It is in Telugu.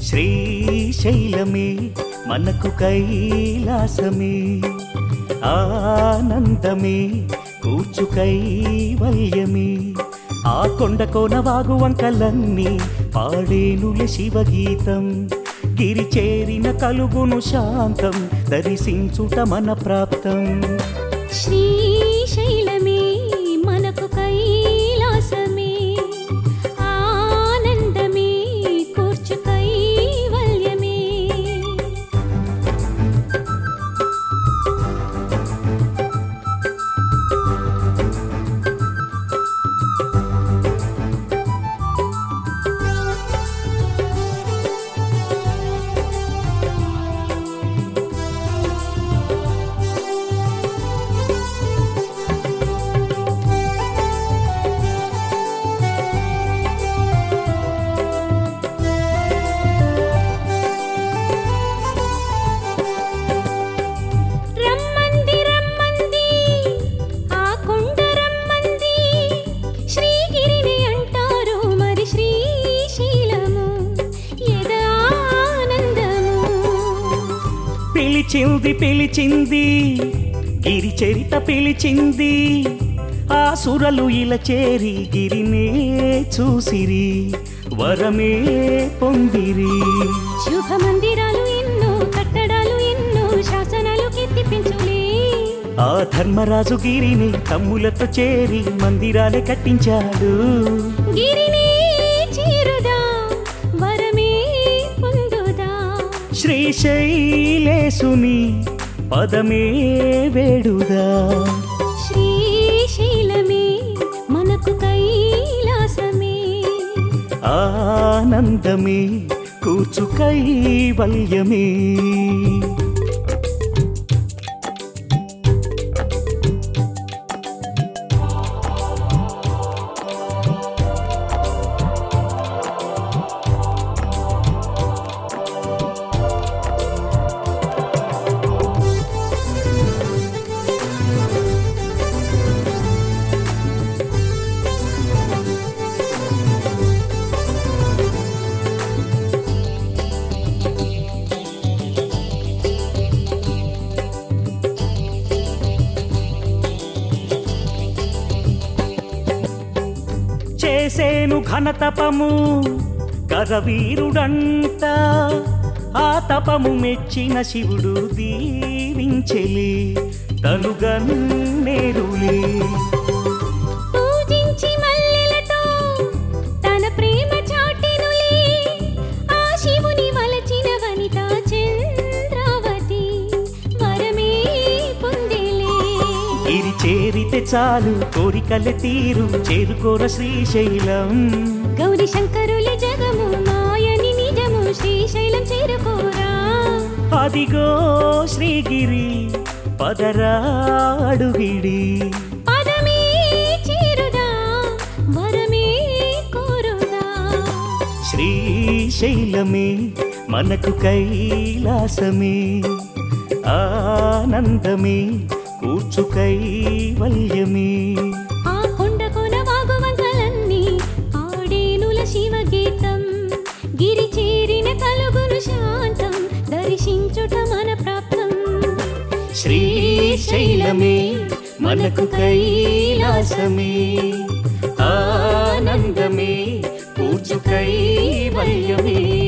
శ్రీశైలమే మనకు కైలాసమే ఆనందమే కూర్చు కైవల్యమే ఆ కొండ కోన వాగు వంకలన్నీ పాడేనుల శివగీతం గిరి చేరిన కలుగును శాంతం దర్శించుట మన ప్రాప్తం శ్రీశైలమే మనకు కైలాసమే ఆనందమే కూర్చు కైవల్యమే రమ్మంది రమ్మంది ఆ కొండ రమ్మంది శ్రీగిరిని అంటారు మరి శ్రీశైలము ఎద ఆనందము పిలిచింది పిలిచింది గిరి చరిత పిలిచింది ఆ సురలు ఇలా చేరి గిరినే చూసిరి వరమే పొందిరి శుభ మందిరాలు ఎన్నో కట్టడాలు ఎన్నో శాసనాలు కీర్తిపించులే ఆ ధర్మరాజు గిరిని తమ్ములతో చేరి మందిరాలే కట్టించాడు గిరిని చేరుదా వరమే పొందుదా శ్రీశైలేసుని పదమే వేడుదా శ్రీశైలమే మనకు కైలాసమే ఆనందమే కూర్చు కైవల్యమే చేసేను ఘనతపము కరవీరుడంట ఆ తపము మెచ్చిన శివుడు దీవించెలి తనుగన్నేరులే పూజించి మల్లెలతో తన ప్రేమ చాటెనులే ఆ శివుని వలచిన వనిత చంద్రావతి వరమే పొందేలే గిరి చేరితే చాలు కోరికలే తీరు చేరుకోర శ్రీశైలం గౌరి శంకరుల జగము మాయని నిజము శ్రీశైలం చేరుకోరా అదిగో శ్రీగిరి పదరాడుగిడి పదమే చేరుదా వరమే కోరుదా శ్రీశైలమే మనకు కైలాసమే ఆనందమే కూర్చు కైవల్యమే ఆ కొండ కొన వాగువంకలన్నీ ఆడేనుల శివగీతం గిరి చేరిన కలుగును శాంతం దర్శించుట మన ప్రాప్తం శ్రీశైలమే మనకు కైలాసమే ఆనందమే కూర్చు కైవల్యమే